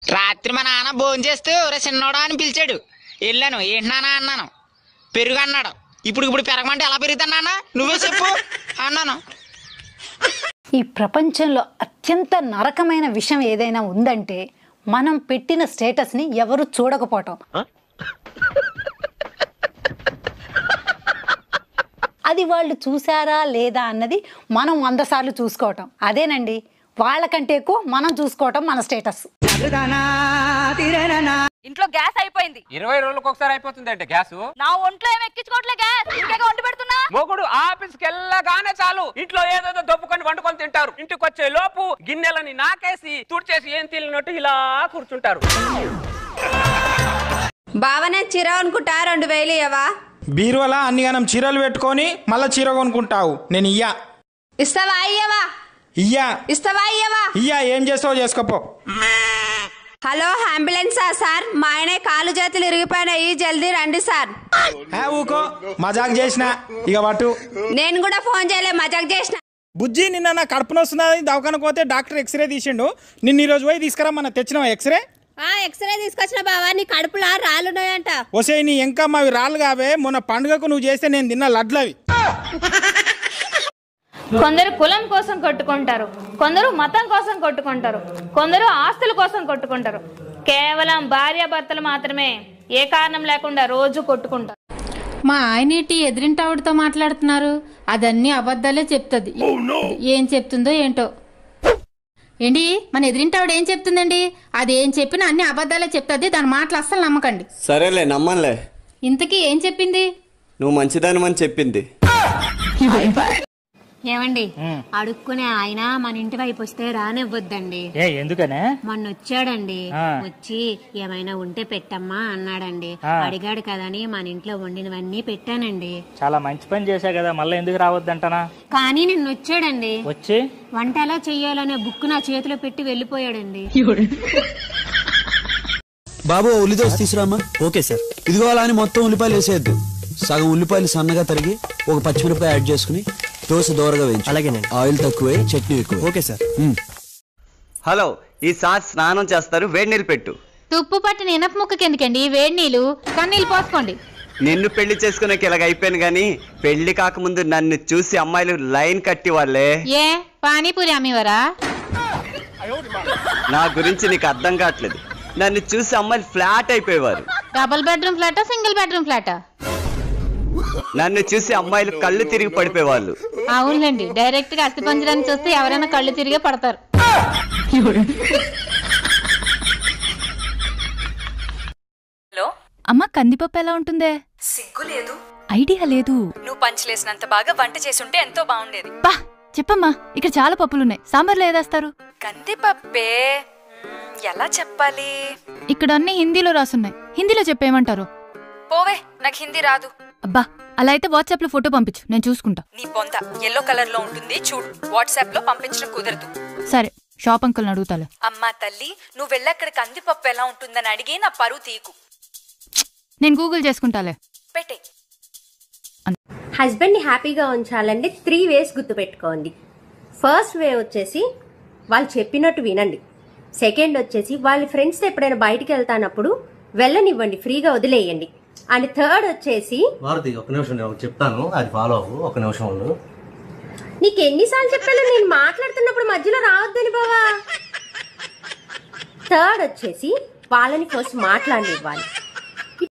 రాత్రి మా నాన్న భోజనం చేస్తూ రే చిన్నోడా అని పిలిచాడు వెళ్ళాను ఏంటి నాన్న అన్నాను పెరుగు అన్నాడు ఇప్పుడు ఇప్పుడు పెరగమంటే ఎలా పెరుగుతాను నాన్న నువ్వే చెప్పు అన్నాను ఈ ప్రపంచంలో అత్యంత నరకమైన విషయం ఏదైనా ఉందంటే మనం పెట్టిన స్టేటస్ని ఎవరు చూడకపోవటం అది వాళ్ళు చూసారా లేదా అన్నది మనం వంద సార్లు చూసుకోవటం అదేనండి వాళ్ళకంటే ఎక్కువ మనం చూసుకోవటం మన స్టేటస్ ఇంట్లో గ్యాస్ అయిపోయింది ఇరవై రోజులకు ఒకసారి అయిపోతుంది అంటే గ్యాస్ నా ఒంట్లో ఏం ఎక్కించుకోవట్లే గ్యాస్ ఇంకేగా వండి పెడుతున్నా మొగుడు ఆఫీస్కి వెళ్ళగానే చాలు ఇంట్లో ఏదేదో దొప్పుకొని వండుకొని తింటారు ఇంటికి వచ్చే లోపు గిన్నెలని నాకేసి తుడిచేసి ఏం తిరిగినట్టు ఇలా కూర్చుంటారు బావనే చీర అనుకుంటా రెండు వేలు ఇవ్వవా బీరువలా అన్నిగానం చీరలు పెట్టుకొని మళ్ళా చీర కొనుక్కుంటావు నేను ఇయ్యా ఇస్తావా అయ్యవా ఇయ్యా ఇస్తావా అయ్యవా ఇయ్యా ఏం చేస్తావో చేసుకోపో హలో అంబులెన్సా సార్ మా ఆయన కాలు చేతులు ఇరిగిపోయినాయి జల్దీ రండి సార్ ఆ, ఊకో మజాక్ చేసిన ఇక పట్టు నేను కూడా ఫోన్ చేయలే మజాక్ చేసిన బుజ్జి నిన్న నా కడుపు నొస్తున్నది దవాఖానకు పోతే డాక్టర్ ఎక్స్రే తీసిండు నిన్న ఈరోజు పోయి తీసుకురమ్మన్న తెచ్చినావా ఎక్స్రే ఆ ఎక్స్రే తీసుకొచ్చిన బావా నీ కడుపులో రాళ్ళున్నాయంట ఒసే నీ ఇంకా మావి రాళ్ళు కావే మొన్న పండుగకు నువ్వు చేస్తే నేను తిన్న లడ్లవి కొందరు కులం కోసం కొట్టుకుంటారు కొందరు మతం కోసం కొట్టుకుంటారు కొందరు ఆస్తుల కోసం కొట్టుకుంటారు కేవలం భార్యాభర్తలు మాత్రమే ఏ కారణం లేకుండా రోజు కొట్టుకుంటారు మా ఆయనేటి ఎదిరింటి ఆవిడతో మాట్లాడుతున్నారు అదన్నీ అబద్ధాలే చెప్తుంది ఏం చెప్తుందో ఏంటో ఏంటి మన ఎదిరింటి ఆవిడ ఏం చెప్తుందండి అది ఏం చెప్పినా అన్ని అబద్ధాలే చెప్తుంది దాని మాటలు అస్సలు నమ్మకండి సరేలే నమ్మన్లే ఇంతకీ ఏం చెప్పింది నువ్వు మంచిదానివని చెప్పింది ఏమండి అడుక్కునే ఆయన మన ఇంటి వైపు వస్తే రానివ్వద్దండి ఏ ఎందుకనే మొన్న వచ్చాడండి ఆ. వచ్చి ఏమైనా ఉంటే పెట్టమ్మా అన్నాడండి ఆ. అడిగాడు కదని మన ఇంట్లో వండినవన్నీ పెట్టానండి చాలా మంచి పని చేశా కదా మళ్ళీ ఎందుకు రావద్దంటనా కానీ నిన్న వచ్చాడండి వచ్చి వంట ఎలా చెయ్యాలనే బుక్ నా చేతిలో పెట్టి వెళ్ళిపోయాడండి బాబు ఉల్లి దోశ తీసురామా ఓకే సార్ ఇదిగో అలా అని మొత్తం ఉల్లిపాయలు వేసేయద్దు సగం ఉల్లిపాయలు సన్నగా తరిగి ఒక పచ్చిమిరపకాయ యాడ్ చేసుకుని దోశ దోరగా వేయించు అలాగేనండి ఆయిల్ తక్కువే చట్నీ ఎక్కువ ఓకే సార్ హలో ఈసారి స్నానం చేస్తారు వేడి నీళ్ళు పెట్టు తుప్పు పట్టిన ఇనప ముక్కకి ఎందుకండి వేడి నీళ్ళు కన్నీళ్ళు పోసుకోండి నిన్ను పెళ్లి చేసుకునే ఇలాగ అయిపోయాను గానీ పెళ్లి కాకముందు నన్ను చూసి అమ్మాయిలు లైన్ కట్టి వాళ్ళే ఏ పానీపూరి అమ్మేవారా నా గురించి నీకు అర్థం కావట్లేదు నన్ను చూసి అమ్మాయిలు ఫ్లాట్ అయిపోయేవారు డబుల్ బెడ్రూమ్ ఫ్లాటా సింగిల్ బెడ్రూమ్ ఫ్లాటా నన్ను చూసి అమ్మాయిలు కళ్ళు తిరిగి పడిపోయేవాళ్ళు అవునులేండి డైరెక్ట్ గా అస్థి పంజరాన్ని చూస్తే ఎవరైనా కళ్ళు తిరిగే పడతారు అమ్మ కందిపప్పు ఎలా ఉంటుందే సిగ్గు లేదు ఐడియా లేదు నువ్వు పంచలేసినంత బాగా వంట చేసుంటే ఎంతో బాగుండేది పా చెప్పమ్మా ఇక్కడ చాలా పప్పులున్నాయి సాంబార్లో ఏదేస్తారు కందిపప్పే మ్మ్, ఎలా చెప్పాలి ఇక్కడ అన్ని హిందీలో రాసున్నాయి హిందీలో చెప్పేయమంటారు పోవే నాకు హిందీ రాదు అబ్బా అలా అయితే వాట్సాప్ లో ఫోటో పంపించు నేను చూసుకుంటా నీ బొంద ఎల్లో కలర్ లో ఉంటుంది చూడు వాట్సాప్ లో పంపించడం కుదరదు సరే షాప్ అంకుల్ని అడుగుతాలే అమ్మా తల్లి నువ్వు వెళ్ళక్కడ కందిపప్పు ఎలా ఉంటుందని అడిగి నా పరువు తీకు నేను గూగుల్ చేసుకుంటాలే పెట్టే హస్బెండ్ని హ్యాపీగా ఉంచాలంటే త్రీ వేస్ గుర్తుపెట్టుకోండి ఫస్ట్ వే వచ్చేసి వాళ్ళు చెప్పినట్టు వినండి సెకండ్ వచ్చేసి వాళ్ళ ఫ్రెండ్స్తో ఎప్పుడైనా బయటికి వెళ్తానప్పుడు వెళ్ళనివ్వండి ఫ్రీగా వదిలేయండి అండ్ థర్డ్ వచ్చేసి భారతి ఒక నిమిషం నేను ఒకటి చెప్తాను అది ఫాలో అవ్వు ఒక నిమిషం ఉండు నీకు ఎన్నిసార్లు చెప్పాను నేను మాట్లాడుతున్నప్పుడు మధ్యలో రావద్దని బావా థర్డ్ వచ్చేసి వాళ్ళని ఫస్ట్ మాట్లాడివ్వాలి